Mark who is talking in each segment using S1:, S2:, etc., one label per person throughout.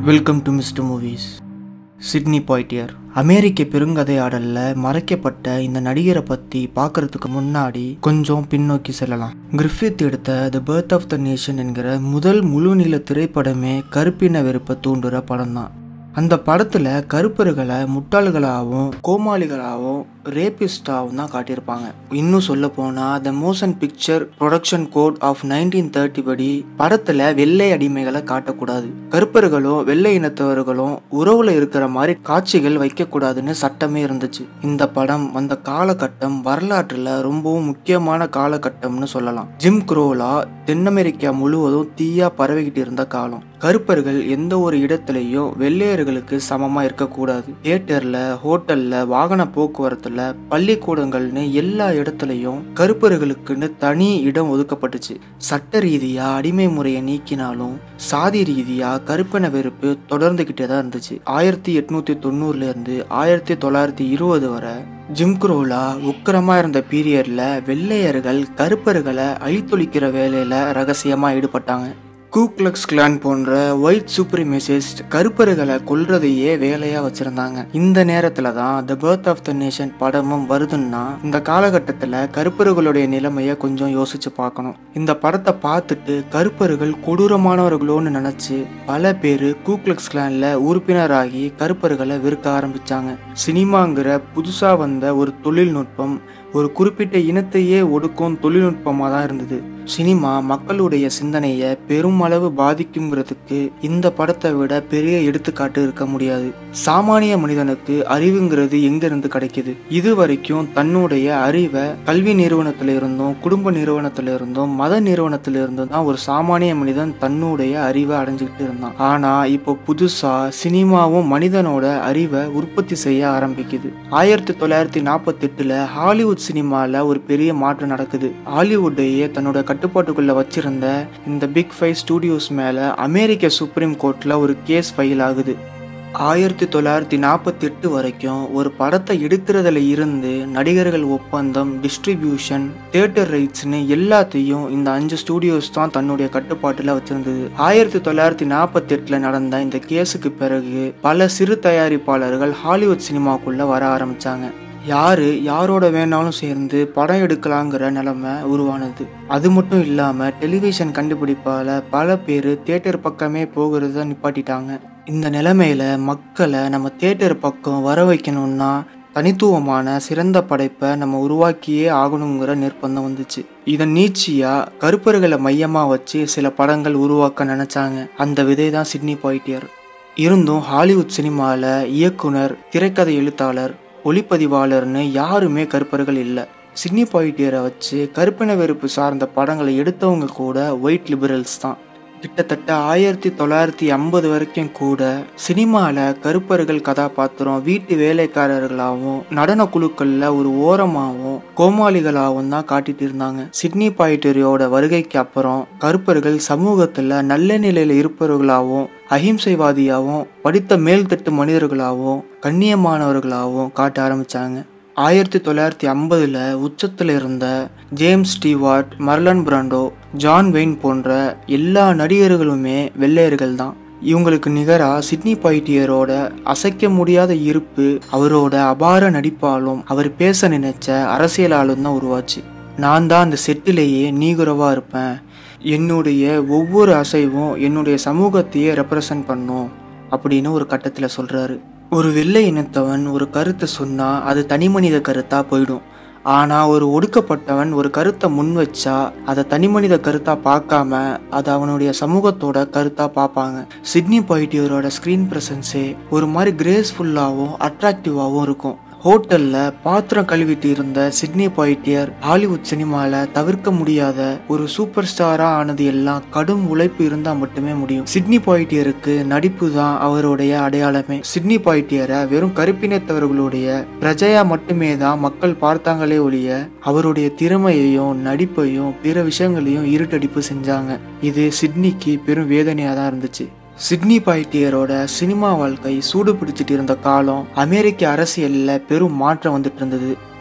S1: welcome to mister movies Sidney Poitier அமெரிக்க பெருங்கதையாடல்ல மறைக்கப்பட்ட இந்த நடிகரை பத்தி பார்க்கறதுக்கு முன்னாடி கொஞ்சம் பின்னோக்கி செல்லலாம் கிரிஃபித் எடுத்த the birth of the nation என்கிற முதல் முழுநீள திரைப்படமே கருப்பின வெறுப்பை தூண்டுற படம் தான் அந்த படத்துல கருப்பர்களை முட்டாள்களாகவும் கோமாளிகளாகவும் ரேபிஸ்டாகவும் தான் காட்டியிருப்பாங்க இன்னும் சொல்ல போனா the motion picture production code of nineteen thirty படி படத்துல வெள்ளை அடிமைகளை காட்டக்கூடாது கருப்பர்களும் வெள்ளை இனத்தவர்களும் உறவுல இருக்கிற மாதிரி காட்சிகள் வைக்கக்கூடாதுன்னு சட்டமே இருந்துச்சு இந்த படம் அந்த காலகட்டம் வரலாற்றுல ரொம்பவும் முக்கியமான காலகட்டம்னு சொல்லலாம் ஜிம் குரோலா தென் அமெரிக்கா முழுவதும் தீயா பரவிக்கிட்டு இருந்த காலம் கருப்பர்கள் எந்த ஒரு இடத்துலையும் வெள்ளையர்களுக்கு சமமா இருக்கக்கூடாது தியேட்டர்ல ஹோட்டல்ல வாகன போக்குவரத்துல பள்ளிக்கூடங்கள்னு எல்லா இடத்துலையும் கருப்பர்களுக்குன்னு தனி இடம் ஒதுக்கப்பட்டுச்சு சட்ட ரீதியா அடிமை முறையை நீக்கினாலும் சாதி ரீதியா கருப்பின வெறுப்பு தொடர்ந்துகிட்டே தான் இருந்துச்சு ஆயிரத்தி எட்நூத்தி தொண்ணூறுல இருந்து ஆயிரத்தி தொள்ளாயிரத்தி இருபது வரை ஜிம்க்ரோலா உக்கிரமா இருந்த பீரியட்ல வெள்ளையர்கள் கருப்பர்களை அழித்தொழிக்கிற வேலையில ரகசியமா ஈடுபட்டாங்க கூக்லக்ஸ் கிளான் போன்ற ஒயிட் சூப்பரிமேசிஸ்ட் கருப்பர்களை கொல்றதையே வேலையா வச்சிருந்தாங்க இந்த நேரத்துல தான் the birth of the nation படமும் வருதுன்னா இந்த காலகட்டத்துல கருப்பர்களுடைய நிலைமைய கொஞ்சம் யோசிச்சு பார்க்கணும் இந்த படத்தை பார்த்துட்டு கருப்பர்கள் கொடூரமானவர்களோன்னு நினைச்சு பல பேர் கூக்லக்ஸ் கிளான்ல உறுப்பினராகி கருப்பர்களை வெறுக்க ஆரம்பிச்சாங்க சினிமாங்கிற புதுசா வந்த ஒரு தொழில்நுட்பம் ஒரு குறிப்பிட்ட இனத்தையே ஒடுக்கும் தொழில்நுட்பமாக தான் இருந்தது சினிமா மக்களுடைய சிந்தனையை பெருமளவு பாதிக்குங்கிறதுக்கு இந்த படத்தை விட பெரிய எடுத்துக்காட்டு இருக்க முடியாது சாமானிய மனிதனுக்கு அறிவுங்கிறது எங்கிருந்து கிடைக்குது இது வரைக்கும் தன்னுடைய அறிவை கல்வி நிறுவனத்துல இருந்தும் குடும்ப நிறுவனத்துல இருந்தும் மத நிறுவனத்துல இருந்தும் தான் ஒரு சாமானிய மனிதன் தன்னுடைய அறிவை அடைஞ்சுக்கிட்டு இருந்தான் ஆனா இப்போ புதுசா சினிமாவும் மனிதனோட அறிவை உற்பத்தி செய்ய ஆரம்பிக்குது ஆயிரத்தி தொள்ளாயிரத்தி நாற்பத்தி எட்டுல ஹாலிவுட் சினிமால ஒரு பெரிய மாற்றம் நடக்குது ஹாலிவுட்டையே தன்னோட கட்டுப்பாட்டுக்குள்ள வச்சிருந்த இந்த பிக் ஃபைவ் ஸ்டூடியோஸ் மேல அமெரிக்க சுப்ரீம் கோர்ட்ல ஒரு கேஸ் ஃபைல் ஆகுது ஆயிரத்தி தொள்ளாயிரத்தி நாற்பத்தி எட்டு வரைக்கும் ஒரு படத்தை எடுக்கிறதுல இருந்து நடிகர்கள் ஒப்பந்தம் டிஸ்ட்ரிபியூஷன் தியேட்டர் ரைட்ஸ்னு எல்லாத்தையும் இந்த அஞ்சு ஸ்டூடியோஸ் தான் தன்னுடைய கட்டுப்பாட்டில் வச்சிருந்தது ஆயிரத்தி தொள்ளாயிரத்தி நாற்பத்தி எட்டுல நடந்த இந்த கேஸுக்கு பிறகு பல சிறு தயாரிப்பாளர்கள் ஹாலிவுட் சினிமாக்குள்ள வர ஆரம்பிச்சாங்க யாரு யாரோட வேணாலும் சேர்ந்து படம் எடுக்கலாங்கிற நிலைமை உருவானது அது மட்டும் இல்லாம டெலிவிஷன் கண்டுபிடிப்பால பல பேர் தியேட்டர் பக்கமே போகிறத நிப்பாட்டிட்டாங்க இந்த நிலைமையில மக்களை நம்ம தியேட்டர் பக்கம் வர வைக்கணும்னா தனித்துவமான சிறந்த படைப்பை நம்ம உருவாக்கியே ஆகணுங்கிற நிர்பந்தம் வந்துச்சு இதன் நீச்சியா கருப்பர்களை மையமா வச்சு சில படங்கள் உருவாக்க நினைச்சாங்க அந்த விதை தான் சிட்னி பாய்டியர் இருந்தும் ஹாலிவுட் சினிமாவில் இயக்குனர் திரைக்கதை எழுத்தாளர் ஒளிப்பதிவாளர்னு யாருமே கருப்பர்கள் இல்லை சிட்னி பாய்டியரை வச்சு கருப்பின வெறுப்பு சார்ந்த படங்களை எடுத்தவங்க கூட ஒயிட் லிபரல்ஸ் தான் கிட்டத்தட்ட ஆயிரத்தி தொள்ளாயிரத்தி ஐம்பது வரைக்கும் கூட சினிமாவில் கருப்பர்கள் கதாபாத்திரம் வீட்டு வேலைக்காரர்களாகவும் நடன குழுக்களில் ஒரு ஓரமாகவும் கோமாளிகளாகவும் தான் காட்டிட்டு இருந்தாங்க சிட்னி பாய்டரியோட வருகைக்கு அப்புறம் கருப்பர்கள் சமூகத்தில் நல்ல நிலையில் இருப்பவர்களாகவும் அஹிம்சைவாதியாகவும் படித்த மேல்தட்டு மனிதர்களாகவும் கண்ணியமானவர்களாகவும் காட்ட ஆரம்பிச்சாங்க ஆயிரத்தி தொள்ளாயிரத்தி ஐம்பதுல உச்சத்தில் இருந்த James Stewart Marlon Brando John Wayne போன்ற எல்லா நடிகர்களுமே வெள்ளையர்கள் தான் இவங்களுக்கு நிகராக சிட்னி பாய்டியரோட அசைக்க முடியாத இருப்பு அவரோட அபார நடிப்பாலும் அவர் பேச நினைச்ச அரசியலாலும் தான் உருவாச்சு நான் தான் அந்த செட்டிலேயே நீகுறவா இருப்பேன் என்னுடைய ஒவ்வொரு அசைவும் என்னுடைய சமூகத்தையே ரெப்ரசன்ட் பண்ணும் அப்படின்னு ஒரு கட்டத்தில் சொல்கிறாரு ஒரு வெள்ளை இனத்தவன் ஒரு கருத்தை சொன்னா அது தனி மனித கருத்தா போயிடும் ஆனா ஒரு ஒடுக்கப்பட்டவன் ஒரு கருத்தை முன் வச்சா அதை தனி மனித கருத்தா பார்க்காம அதை அவனுடைய சமூகத்தோட கருத்தா பார்ப்பாங்க சிட்னி பாய்டியரோட ஸ்கிரீன் பிரசன்ஸே ஒரு மாதிரி கிரேஸ்ஃபுல்லாகவும் அட்ராக்டிவாகவும் இருக்கும் ஹோட்டல்ல பாத்திரம் கழுவிட்டு இருந்த சிட்னி பாய்டியர் ஹாலிவுட் சினிமால தவிர்க்க முடியாத ஒரு சூப்பர் ஸ்டாரா ஆனது எல்லாம் கடும் உழைப்பு இருந்தா மட்டுமே முடியும் சிட்னி பாய்டியருக்கு நடிப்பு தான் அவருடைய அடையாளமே சிட்னி பாய்டியரை வெறும் கருப்பினத்தவர்களுடைய பிரஜையா மட்டுமே தான் மக்கள் பார்த்தாங்களே ஒழிய அவருடைய திறமையையும் நடிப்பையும் பிற விஷயங்களையும் இருட்டடிப்பு செஞ்சாங்க இது சிட்னிக்கு பெரும் வேதனையா தான் இருந்துச்சு சிட்னி பாய்டியரோட சினிமா வாழ்க்கை சூடு பிடிச்சிட்டு இருந்த காலம் அமெரிக்க அரசியல்ல பெரும் மாற்றம் வந்துட்டு இருந்தது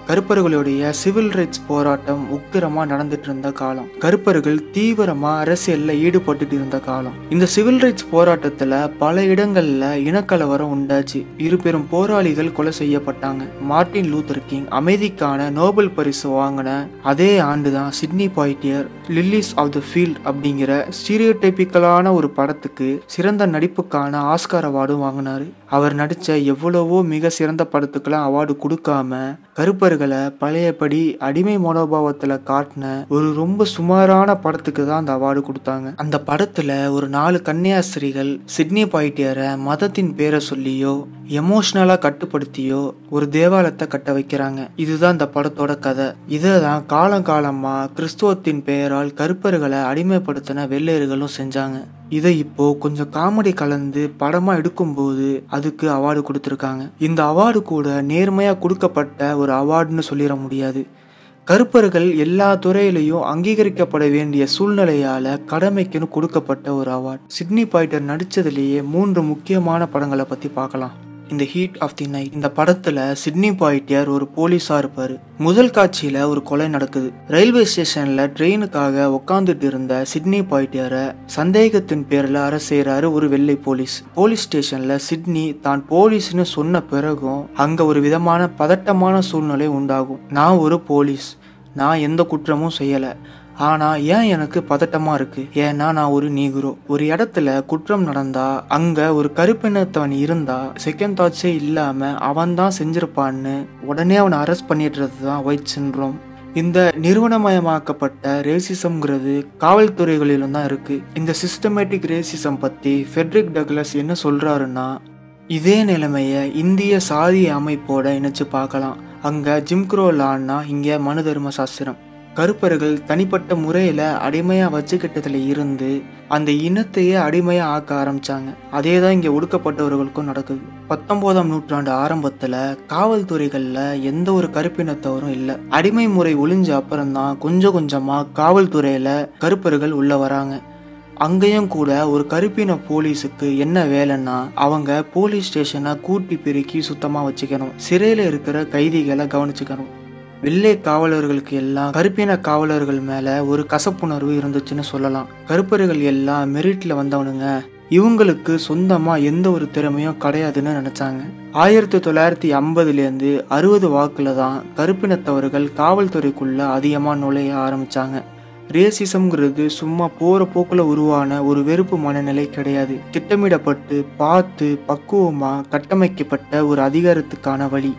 S1: கருப்பர்களுடைய சிவில் ரைட்ஸ் போராட்டம் உக்கிரமா நடந்துட்டு இருந்த காலம் கருப்பர்கள் தீவிரமா அரசியல்ல ஈடுபட்டுட்டு இருந்த காலம் இந்த சிவில் ரைட்ஸ் போராட்டத்துல பல இடங்கள்ல இனக்கலவரம் உண்டாச்சு இரு பெரும் போராளிகள் கொலை செய்யப்பட்டாங்க மார்ட்டின் லூத்தர் கிங் அமைதிக்கான நோபல் பரிசு வாங்கின அதே ஆண்டுதான் Sidney Poitier lilies of the field அப்படிங்கிற ஸ்டீரியோடைபிக்கலான ஒரு படத்துக்கு சிறந்த நடிப்புக்கான ஆஸ்கார் அவார்டும் வாங்கினாரு அவர் நடித்த எவ்வளவோ மிக சிறந்த படத்துக்கெல்லாம் அவார்டு கொடுக்காம கருப்பர்களை பழையபடி அடிமை மனோபாவத்தில் காட்டின ஒரு ரொம்ப சுமாரான படத்துக்கு தான் அந்த அவார்டு கொடுத்தாங்க அந்த படத்தில் ஒரு நாலு கன்னியாஸ்திரிகள் சிட்னி பாய்டியரை மதத்தின் பேரை சொல்லியோ எமோஷ்னலாக கட்டுப்படுத்தியோ ஒரு தேவாலயத்தை கட்ட வைக்கிறாங்க இதுதான் இந்த படத்தோட கதை இதை தான் காலங்காலமாக கிறிஸ்துவத்தின் பெயரால் கருப்பர்களை அடிமைப்படுத்தின வெள்ளையர்களும் செஞ்சாங்க இதை இப்போ கொஞ்சம் காமெடி கலந்து படமா எடுக்கும்போது அதுக்கு அவார்டு கொடுத்துருக்காங்க இந்த அவார்டு கூட நேர்மையா கொடுக்கப்பட்ட ஒரு அவார்டுன்னு சொல்லிட முடியாது கருப்பர்கள் எல்லா துறையிலையும் அங்கீகரிக்கப்பட வேண்டிய சூழ்நிலையால கடமைக்குன்னு கொடுக்கப்பட்ட ஒரு அவார்டு சிட்னி பாய்டர் நடிச்சதுலேயே மூன்று முக்கியமான படங்களை பத்தி பார்க்கலாம் இந்த ஹீட் ஆஃப் தி நைட் இந்த படத்துல சிட்னி பாய்டியர் ஒரு போலீஸா இருப்பாரு முதல் காட்சியில ஒரு கொலை நடக்குது ரயில்வே ஸ்டேஷன்ல ட்ரெயினுக்காக உட்காந்துட்டு இருந்த சிட்னி பாய்டியரை சந்தேகத்தின் பேர்ல அரசு செய்யறாரு ஒரு வெள்ளை போலீஸ் போலீஸ் ஸ்டேஷன்ல சிட்னி தான் போலீஸ்னு சொன்ன பிறகும் அங்க ஒரு விதமான பதட்டமான சூழ்நிலை உண்டாகும் நான் ஒரு போலீஸ் நான் எந்த குற்றமும் செய்யல ஆனா ஏன் எனக்கு பதட்டமா இருக்கு ஏன்னா நான் ஒரு நீகுரோ ஒரு இடத்துல குற்றம் நடந்தா அங்க ஒரு கருப்பினத்தவன் இருந்தா செகண்ட் தாட்ஸே இல்லாம அவன் தான் செஞ்சிருப்பான்னு உடனே அவனை அரெஸ்ட் பண்ணிடுறது தான் ஒயிட் சின்ரோம் இந்த நிறுவனமயமாக்கப்பட்ட ரேசிசம்ங்கிறது காவல்துறைகளிலும் தான் இருக்கு இந்த சிஸ்டமேட்டிக் ரேசிசம் பத்தி ஃபெட்ரிக் டக்ளஸ் என்ன சொல்றாருன்னா இதே நிலைமைய இந்திய சாதிய அமைப்போட இணைச்சு பார்க்கலாம் அங்க ஜிம்க்ரோ லான்னா இங்க மனு தர்ம சாஸ்திரம் கருப்பர்கள் தனிப்பட்ட முறையில் அடிமையாக வச்சுக்கிட்டதுல இருந்து அந்த இனத்தையே அடிமையாக ஆக்க ஆரம்பிச்சாங்க அதே தான் இங்கே ஒடுக்கப்பட்டவர்களுக்கும் நடக்குது பத்தொன்பதாம் நூற்றாண்டு ஆரம்பத்தில் காவல்துறைகளில் எந்த ஒரு கருப்பினத்தவரும் இல்லை அடிமை முறை ஒளிஞ்ச அப்புறம்தான் கொஞ்சம் கொஞ்சமாக காவல்துறையில் கருப்பர்கள் உள்ள வராங்க அங்கேயும் கூட ஒரு கருப்பின போலீஸுக்கு என்ன வேலைன்னா அவங்க போலீஸ் ஸ்டேஷனை கூட்டி பெருக்கி சுத்தமாக வச்சுக்கணும் சிறையில் இருக்கிற கைதிகளை கவனிச்சுக்கணும் வெள்ளை காவலர்களுக்கு எல்லாம் கருப்பின காவலர்கள் மேல ஒரு கசப்புணர்வு இருந்துச்சுன்னு சொல்லலாம் கருப்பர்கள் எல்லாம் மெரிட்ல வந்தவனுங்க இவங்களுக்கு சொந்தமா எந்த ஒரு திறமையும் கிடையாதுன்னு நினைச்சாங்க ஆயிரத்தி தொள்ளாயிரத்தி ஐம்பதுலேருந்து அறுபது வாக்குல தான் கருப்பினத்தவர்கள் காவல்துறைக்குள்ள அதிகமாக நுழைய ஆரம்பிச்சாங்க ரேசிசம்ங்கிறது சும்மா போற போக்குல உருவான ஒரு வெறுப்பு மனநிலை கிடையாது திட்டமிடப்பட்டு பார்த்து பக்குவமா கட்டமைக்கப்பட்ட ஒரு அதிகாரத்துக்கான வழி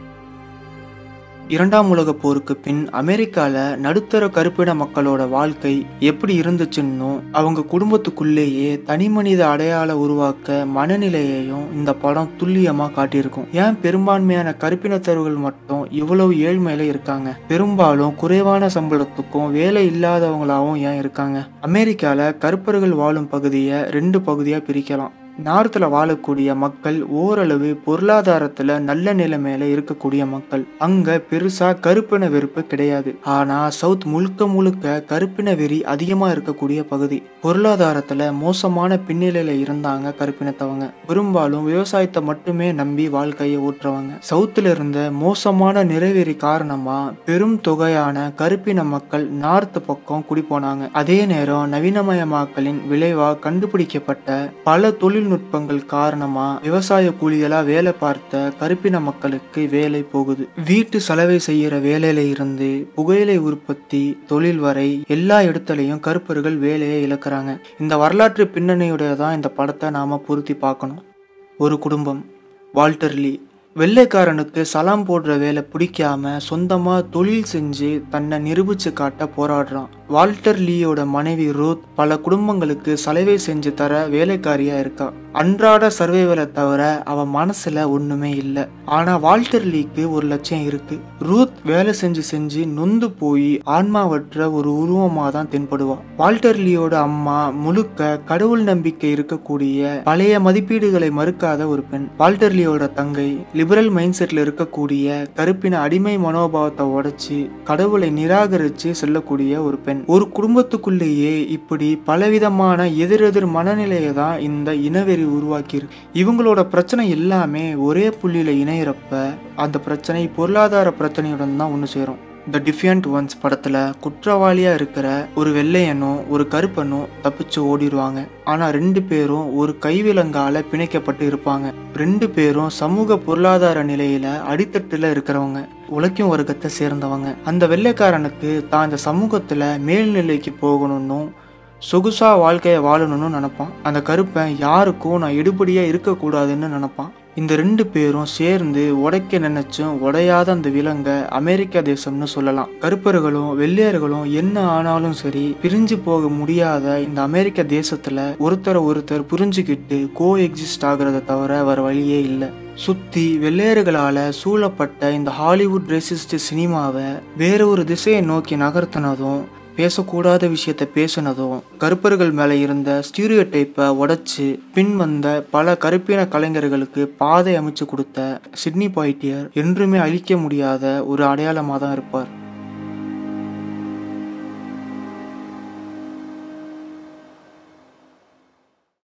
S1: இரண்டாம் உலக போருக்கு பின் அமெரிக்கால நடுத்தர கருப்பின மக்களோட வாழ்க்கை எப்படி இருந்துச்சுன்னும் அவங்க குடும்பத்துக்குள்ளேயே தனி மனித அடையாள உருவாக்க மனநிலையையும் இந்த படம் துல்லியமா காட்டியிருக்கும் ஏன் பெரும்பான்மையான கருப்பினத்தவர்கள் மட்டும் இவ்வளவு ஏழ்மையில இருக்காங்க பெரும்பாலும் குறைவான சம்பளத்துக்கும் வேலை இல்லாதவங்களாவும் ஏன் இருக்காங்க அமெரிக்கால கருப்பர்கள் வாழும் பகுதியை ரெண்டு பகுதியா பிரிக்கலாம் நார்த்தில் வாழக்கூடிய மக்கள் ஓரளவு பொருளாதாரத்தில் நல்ல நிலைமையில இருக்கக்கூடிய மக்கள் அங்க பெருசா கருப்பின வெறுப்பு கிடையாது ஆனா சவுத் முழுக்க முழுக்க கருப்பின வெறி அதிகமா இருக்கக்கூடிய பகுதி பொருளாதாரத்துல மோசமான பின்னிலையில இருந்தாங்க கருப்பினத்தவங்க பெரும்பாலும் விவசாயத்தை மட்டுமே நம்பி வாழ்க்கையை ஓட்டுறவங்க சவுத்துல இருந்த மோசமான நிறைவேறி காரணமா பெரும் தொகையான கருப்பின மக்கள் நார்த் பக்கம் குடி போனாங்க அதே நேரம் நவீனமயமாக்கலின் விளைவா கண்டுபிடிக்கப்பட்ட பல தொழில் தொழில்நுட்பங்கள் காரணமா விவசாய கூலிகளா வேலை பார்த்த கருப்பின மக்களுக்கு வேலை போகுது வீட்டு செலவை செய்யற வேலையில இருந்து புகையிலை உற்பத்தி தொழில் வரை எல்லா இடத்துலையும் கருப்பர்கள் வேலையை இழக்கிறாங்க இந்த வரலாற்று பின்னணியுடைய தான் இந்த படத்தை நாம பொருத்தி பார்க்கணும் ஒரு குடும்பம் வால்டர் லீ வெள்ளைக்காரனுக்கு சலாம் போடுற வேலை பிடிக்காம சொந்தமா தொழில் செஞ்சு தன்னை நிரூபிச்சு காட்ட போராடுறான் வால்டர் லீயோட மனைவி ரூத் பல குடும்பங்களுக்கு சலவை செஞ்சு தர வேலைக்காரியா இருக்கா அன்றாட சர்வைவலை தவிர அவ மனசுல ஒண்ணுமே இல்லை ஆனா வால்டர் லீக்கு ஒரு லட்சியம் இருக்கு ரூத் வேலை செஞ்சு செஞ்சு நொந்து போய் ஆன்மாவற்ற ஒரு உருவமா தான் தென்படுவா வால்டர் லீயோட அம்மா முழுக்க கடவுள் நம்பிக்கை இருக்கக்கூடிய பழைய மதிப்பீடுகளை மறுக்காத ஒரு பெண் வால்டர் லீயோட தங்கை லிபரல் மைண்ட் செட்ல இருக்கக்கூடிய கருப்பின அடிமை மனோபாவத்தை உடைச்சு கடவுளை நிராகரிச்சு செல்லக்கூடிய ஒரு பெண் ஒரு குடும்பத்துக்குள்ளேயே இப்படி பலவிதமான எதிரெதிர் மனநிலையை தான் இந்த இனவெறி மாதிரி உருவாக்கியிருக்கு இவங்களோட பிரச்சனை எல்லாமே ஒரே புள்ளியில் இணையிறப்ப அந்த பிரச்சனை பொருளாதார பிரச்சனையுடன் தான் ஒன்று சேரும் த டிஃபியண்ட் ஒன்ஸ் படத்தில் குற்றவாளியாக இருக்கிற ஒரு வெள்ளையனும் ஒரு கருப்பனும் தப்பிச்சு ஓடிடுவாங்க ஆனால் ரெண்டு பேரும் ஒரு கைவிலங்கால பிணைக்கப்பட்டு இருப்பாங்க ரெண்டு பேரும் சமூக பொருளாதார நிலையில அடித்தட்டில் இருக்கிறவங்க உழைக்கும் வர்க்கத்தை சேர்ந்தவங்க அந்த வெள்ளைக்காரனுக்கு தான் இந்த சமூகத்தில் மேல்நிலைக்கு போகணும்னும் சொகுசா வாழ்க்கையை வாழணும்னு நினைப்பான் அந்த கருப்பன் யாருக்கும் நான் எடுபடியாக இருக்கக்கூடாதுன்னு நினைப்பான் இந்த ரெண்டு பேரும் சேர்ந்து உடைக்க நினைச்சும் உடையாத அந்த விலங்கை அமெரிக்கா தேசம்னு சொல்லலாம் கருப்பர்களும் வெள்ளையர்களும் என்ன ஆனாலும் சரி பிரிஞ்சு போக முடியாத இந்த அமெரிக்க தேசத்துல ஒருத்தரை ஒருத்தர் புரிஞ்சுக்கிட்டு கோ எக்ஸிஸ்ட் ஆகுறத தவிர வேற வழியே இல்லை சுத்தி வெள்ளையர்களால சூழப்பட்ட இந்த ஹாலிவுட் ரேசிஸ்ட் சினிமாவை வேற ஒரு திசையை நோக்கி நகர்த்தினதும் பேசக்கூடாத விஷயத்த பேசினதும் கருப்பர்கள் மேலே இருந்த ஸ்டீரியோ டைப்பை உடைச்சு பின் வந்த பல கருப்பின கலைஞர்களுக்கு பாதை அமைச்சு கொடுத்த சிட்னி பாய்டியர் என்றுமே அழிக்க முடியாத ஒரு அடையாளமாக தான் இருப்பார்